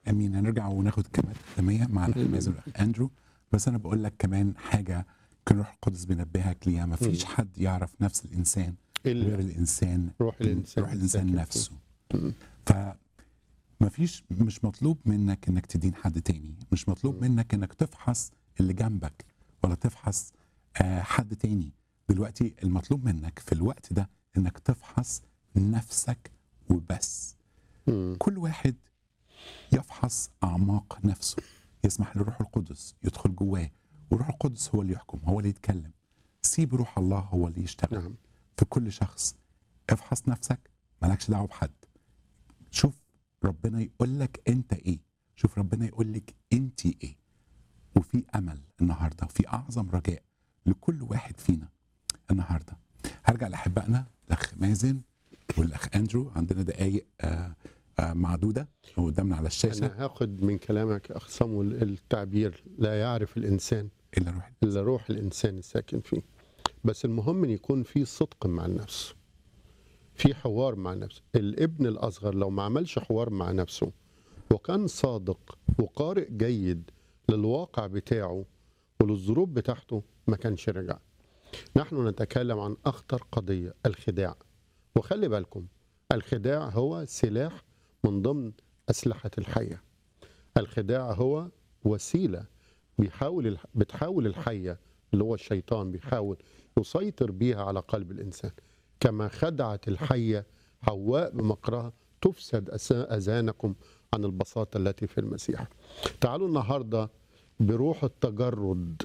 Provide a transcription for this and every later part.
امين هنرجع وناخد كلمات ختاميه مع الاخ مازن والاخ اندرو بس انا بقول لك كمان حاجه كان روح القدس بينبهك ليها ما فيش حد يعرف نفس الانسان غير إلا الانسان روح الإنسان روح الانسان الساكن نفسه مم. ف ما فيش مش مطلوب منك انك تدين حد تاني مش مطلوب منك انك تفحص اللي جنبك ولا تفحص آه حد تاني دلوقتي المطلوب منك في الوقت ده انك تفحص نفسك وبس مم. كل واحد يفحص اعماق نفسه يسمح للروح القدس يدخل جواه والروح القدس هو اللي يحكم هو اللي يتكلم سيب روح الله هو اللي يشتغل نعم في كل شخص افحص نفسك مالكش دعوه بحد شوف ربنا يقول لك انت ايه شوف ربنا يقول لك انت ايه وفي امل النهارده وفي اعظم رجاء لكل واحد فينا النهارده هرجع لاحبائنا الاخ مازن والاخ اندرو عندنا دقائق آه آه معدوده قدامنا على الشاشه أنا هاخد من كلامك يا أخ صمويل التعبير لا يعرف الإنسان الا روح إلا روح الإنسان الساكن فيه بس المهم أن يكون في صدق مع النفس في حوار مع النفس الابن الأصغر لو ما عملش حوار مع نفسه وكان صادق وقارئ جيد للواقع بتاعه وللظروف بتاعته ما كانش رجع نحن نتكلم عن أخطر قضية الخداع وخلي بالكم الخداع هو سلاح من ضمن أسلحة الحية الخداع هو وسيلة بيحاول الح- بتحاول الحية اللي هو الشيطان بيحاول يسيطر بيها على قلب الإنسان كما خدعت الحية حواء بمكرها تفسد أس- أذهانكم عن البساطة التي في المسيح تعالوا النهاردة بروح التجرد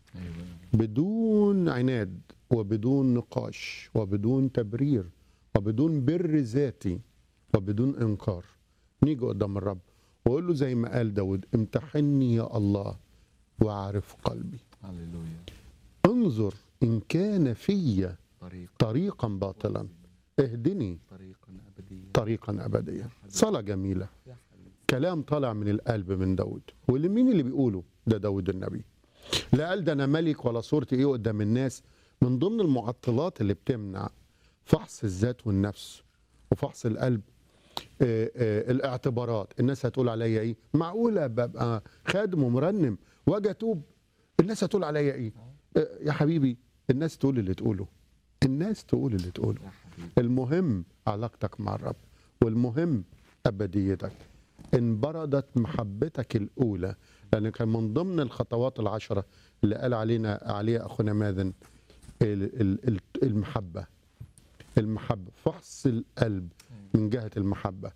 بدون عناد وبدون نقاش وبدون تبرير وبدون بر ذاتي وبدون انكار نيجي قدام الرب واقول له زي ما قال داود امتحني يا الله واعرف قلبي هللويا انظر ان كان في طريق طريقا باطلا اهدني طريقا ابديا طريقا ابديا صلاه جميله يا حبيبي كلام طالع من القلب من داود واللي مين اللي بيقوله ده داود النبي لا قال ده انا ملك ولا صورتي ايه قدام الناس من ضمن المعطلات اللي بتمنع فحص الذات والنفس وفحص القلب آه، آه، الاعتبارات الناس هتقول عليا ايه معقوله ببقى خادم ومرنم واجي اتوب الناس هتقول عليا ايه آه، يا حبيبي الناس تقول اللي تقوله الناس تقول اللي تقوله يا حبيبي المهم علاقتك مع الرب والمهم أبديتك إن بردت محبتك الأولى لأن كان من ضمن الخطوات العشرة اللي قال علينا عليها أخونا ماذن ال- ال- ال- المحبة المحبة فحص القلب من جهة المحبة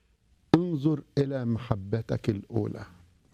انظر إلى محبتك الأولى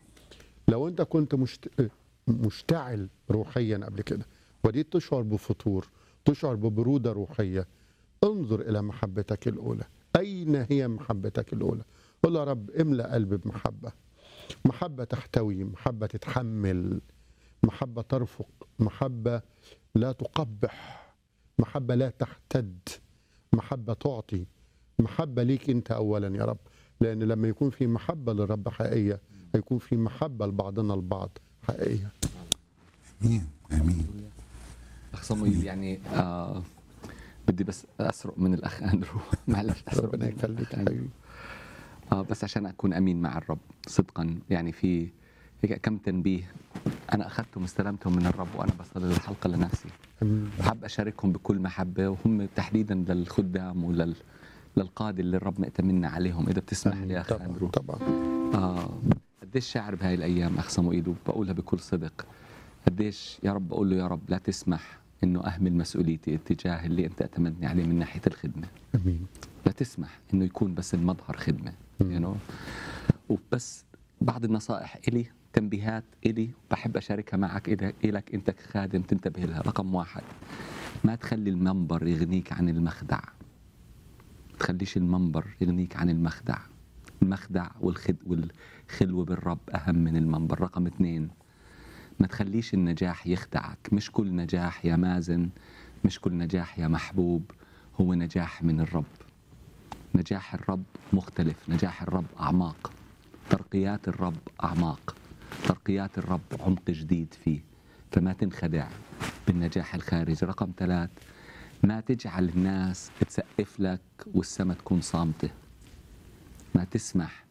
لو أنت كنت مشت... مشتعل روحيا قبل كده وديت تشعر بفتور تشعر ببرودة روحية انظر إلى محبتك الأولى أين هي محبتك الأولى قل يا رب املأ قلبي بمحبة محبة تحتوي محبة تتحمل محبة ترفق محبة لا تقبح محبة لا تحتد محبة تعطي محبة ليك أنت أولا يا رب لأن لما يكون في محبة للرب حقيقية هيكون في محبة لبعضنا البعض حقيقية امين امين اخ صمويل يعني آه بدي بس اسرق من الاخ اندرو معلش اسرق ربنا من يخليك الأخ أندرو. حبيبي آه بس عشان اكون امين مع الرب صدقا يعني في هيك كم تنبيه انا اخذتهم استلمتهم من الرب وانا بصلي الحلقه لنفسي أمين. بحب اشاركهم بكل محبه وهم تحديدا للخدام ولل للقاده اللي الرب مأتمنا عليهم اذا بتسمح لي يا اخ طبعا اندرو طبعا آه قديش شاعر بهاي الايام اخ صموئيل وبقولها بكل صدق قديش يا رب بقول له يا رب لا تسمح انه اهمل مسؤوليتي اتجاه اللي انت اعتمدني عليه من ناحيه الخدمه امين لا تسمح انه يكون بس المظهر خدمه مم. you know? وبس بعض النصائح الي تنبيهات الي بحب اشاركها معك اذا الك انت كخادم تنتبه لها رقم واحد ما تخلي المنبر يغنيك عن المخدع تخليش المنبر يغنيك عن المخدع المخدع والخد والخلوة بالرب أهم من المنبر رقم اثنين ما تخليش النجاح يخدعك مش كل نجاح يا مازن مش كل نجاح يا محبوب هو نجاح من الرب نجاح الرب مختلف نجاح الرب أعماق ترقيات الرب أعماق ترقيات الرب عمق جديد فيه فما تنخدع بالنجاح الخارجي رقم ثلاث ما تجعل الناس تسقف لك والسما تكون صامتة ما تسمح